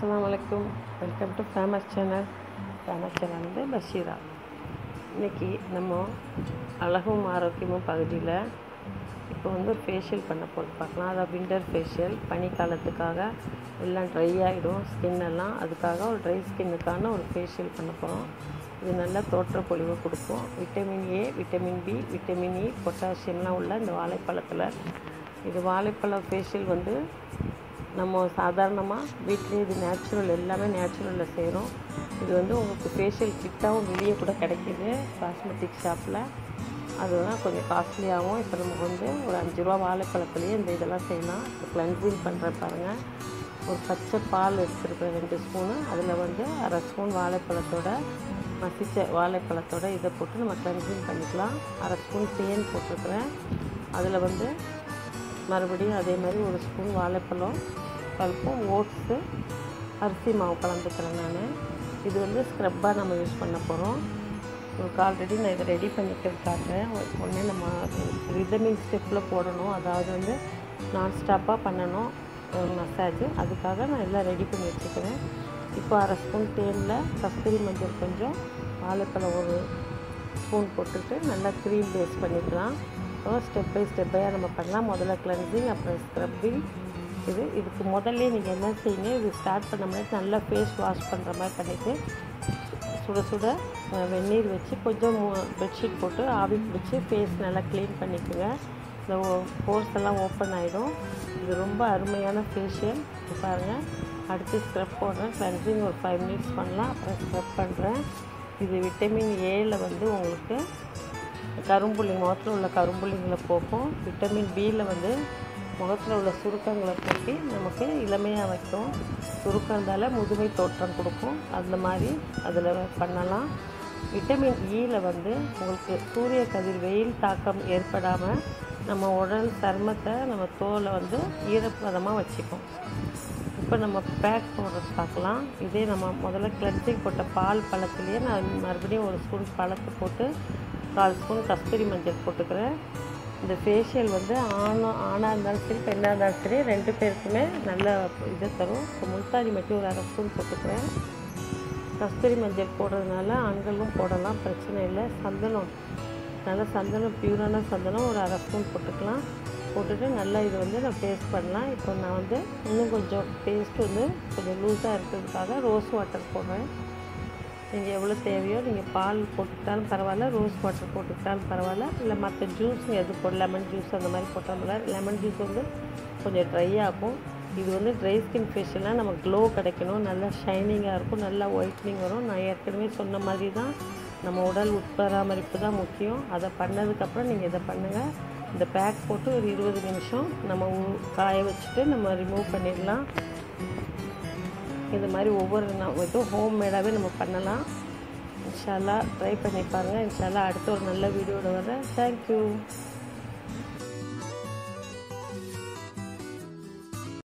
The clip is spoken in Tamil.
அஸ்ஸலாமு அலைக்கும் welcome to famous channel famous channel வந்து பஷீரா இன்னைக்கு நம்ம அழகும் ஆரோக்கியமும் பகுதியில் இப்போ வந்து ஒரு ஃபேஷியல் பண்ண போது பார்க்கலாம் அதாவது விண்டர் ஃபேஷியல் பனிக்காலத்துக்காக எல்லாம் ட்ரை ஆகிடும் ஸ்கின் எல்லாம் அதுக்காக ஒரு ட்ரை ஸ்கின்னுக்கான ஒரு ஃபேஷியல் பண்ண போகிறோம் இது நல்லா தோற்ற பொலிவை கொடுக்கும் vitamin A vitamin B vitamin E பொட்டாசியம்லாம் உள்ள இந்த வாழைப்பழத்தில் இது வாழைப்பழ ஃபேஷியல் வந்து நம்ம சாதாரணமாக வீட்டிலே இது நேச்சுரல் எல்லாமே நேச்சுரலில் செய்கிறோம் இது வந்து உங்களுக்கு ஃபேஷியல் கிட்டாகவும் வெளியே கூட கிடைக்கிது காஸ்மெட்டிக் ஷாப்பில் அதுதான் கொஞ்சம் காஸ்ட்லியாகவும் இப்போ நமக்கு வந்து ஒரு அஞ்சு ரூபா வாழைப்பழத்துலேயே இந்த இதெல்லாம் செய்யலாம் இப்போ கிளென்சிங் பண்ணுற பாருங்கள் ஒரு பச்சை பால் எடுத்துருக்குறேன் ரெண்டு ஸ்பூனு அதில் வந்து அரை ஸ்பூன் வாழைப்பழத்தோட மசிச்ச வாழைப்பழத்தோட இதை போட்டு நம்ம கிளென்சிங் பண்ணிக்கலாம் அரை ஸ்பூன் தேன் போட்டிருக்கிறேன் அதில் வந்து மறுபடியும் அதே மாதிரி ஒரு ஸ்பூன் வாழைப்பழம் பருப்பும் ஓட்ஸு அரிசி மாவு கலந்துக்கிறேன் நான் இது வந்து ஸ்க்ரப்பாக நம்ம யூஸ் பண்ண போகிறோம் உங்களுக்கு ஆல்ரெடி நான் இதை ரெடி பண்ணிக்கிறதுக்காக ஒன்றே நம்ம ரிதமிங் ஸ்டெப்பில் போடணும் அதாவது வந்து நான் ஸ்டாப்பாக பண்ணணும் மசாஜ் அதுக்காக நான் எல்லாம் ரெடி பண்ணி வச்சுக்கிறேன் இப்போ அரை ஸ்பூன் தேனில் கஸ்தூரி மஞ்சள் கொஞ்சம் வாழைப்பழம் ஒரு ஸ்பூன் போட்டுட்டு நல்லா க்ரீம் பேஸ் பண்ணிக்கலாம் ஸோ ஸ்டெப் பை ஸ்டெப்பாக நம்ம பண்ணலாம் முதல்ல கிளென்சிங் அப்புறம் ஸ்க்ரப்பிங் இது இதுக்கு முதல்ல நீங்கள் என்ன செய்யுங்க இது ஸ்டார்ட் பண்ண முன்னாடி நல்லா ஃபேஸ் வாஷ் பண்ணுற மாதிரி பண்ணிவிட்டு சுட சுட வெந்நீர் வச்சு கொஞ்சம் பெட்ஷீட் போட்டு ஆவி பிடிச்சி ஃபேஸ் நல்லா க்ளீன் பண்ணிக்கோங்க இந்த போர்ஸ் எல்லாம் ஓப்பன் ஆகிடும் இது ரொம்ப அருமையான ஃபேஷியல் பாருங்கள் அடுத்து ஸ்க்ரப் போடுறேன் கிளென்சிங் ஒரு ஃபைவ் மினிட்ஸ் பண்ணலாம் அப்புறம் ஸ்க்ரப் பண்ணுறேன் இது விட்டமின் ஏல வந்து உங்களுக்கு கரும்புள்ளி முகத்தில் உள்ள கரும்புள்ளிங்களை போக்கும் விட்டமின் பியில் வந்து முகத்தில் உள்ள சுருக்கங்களை போக்கி நமக்கு இளமையாக வைக்கும் சுருக்கம் இருந்தால் முதுமை தோற்றம் கொடுக்கும் அந்த மாதிரி அதில் பண்ணலாம் விட்டமின் ஈயில் வந்து உங்களுக்கு சூரிய கதிர் வெயில் தாக்கம் ஏற்படாமல் நம்ம உடல் சருமத்தை நம்ம தோலை வந்து ஈரப்பதமாக வச்சுக்கும் இப்போ நம்ம பேக் போடுறது பார்க்கலாம் இதே நம்ம முதல்ல கிளென்சிங் போட்ட பால் பழத்துலேயே நான் மறுபடியும் ஒரு ஸ்பூன் பழத்தை போட்டு கால் ஸ்பூன் கஸ்தூரி மஞ்சள் போட்டுக்கிறேன் இந்த ஃபேஷியல் வந்து ஆணும் ஆணாக இருந்தாலும் சரி பெண்ணாக இருந்தாலும் சரி ரெண்டு பேருக்குமே நல்ல இதை தரும் இப்போ முல்தானி மட்டும் ஒரு அரை ஸ்பூன் போட்டுக்கிறேன் கஸ்தூரி மஞ்சள் போடுறதுனால ஆண்களும் போடலாம் பிரச்சனை இல்லை சந்தனம் நல்லா சந்தனம் பியூரான சந்தனம் ஒரு அரை ஸ்பூன் போட்டுக்கலாம் போட்டுட்டு நல்லா இது வந்து நான் பேஸ்ட் பண்ணலாம் இப்போ நான் வந்து இன்னும் கொஞ்சம் பேஸ்ட் வந்து கொஞ்சம் லூஸாக இருக்கிறதுக்காக ரோஸ் வாட்டர் போடுறேன் நீங்கள் எவ்வளோ தேவையோ நீங்கள் பால் போட்டுக்கிட்டாலும் பரவாயில்ல ரோஸ் வாட்டர் போட்டுக்கிட்டாலும் பரவாயில்ல இல்லை மற்ற ஜூஸ் எது போட லெமன் ஜூஸ் அந்த மாதிரி போட்டாலும் லெமன் ஜூஸ் வந்து கொஞ்சம் ட்ரை ஆகும் இது வந்து ட்ரை ஸ்கின் ஃபேஷியல்னால் நம்ம க்ளோ கிடைக்கணும் நல்லா ஷைனிங்காக இருக்கும் நல்லா ஒயிட்னிங் வரும் நான் ஏற்கனவே சொன்ன மாதிரி தான் நம்ம உடல் உட்பராமரிப்பு தான் முக்கியம் அதை பண்ணதுக்கப்புறம் நீங்கள் இதை பண்ணுங்கள் இந்த பேக் போட்டு ஒரு இருபது நிமிஷம் நம்ம காய வச்சுட்டு நம்ம ரிமூவ் பண்ணிடலாம் இது மாதிரி ஒவ்வொரு இதுவும் ஹோம் மேடாகவே நம்ம பண்ணலாம் இன்ஷால்லா ட்ரை பண்ணி பாருங்கள் இன்ஷால்லா அடுத்த ஒரு நல்ல வீடியோட வரேன் தேங்க்யூ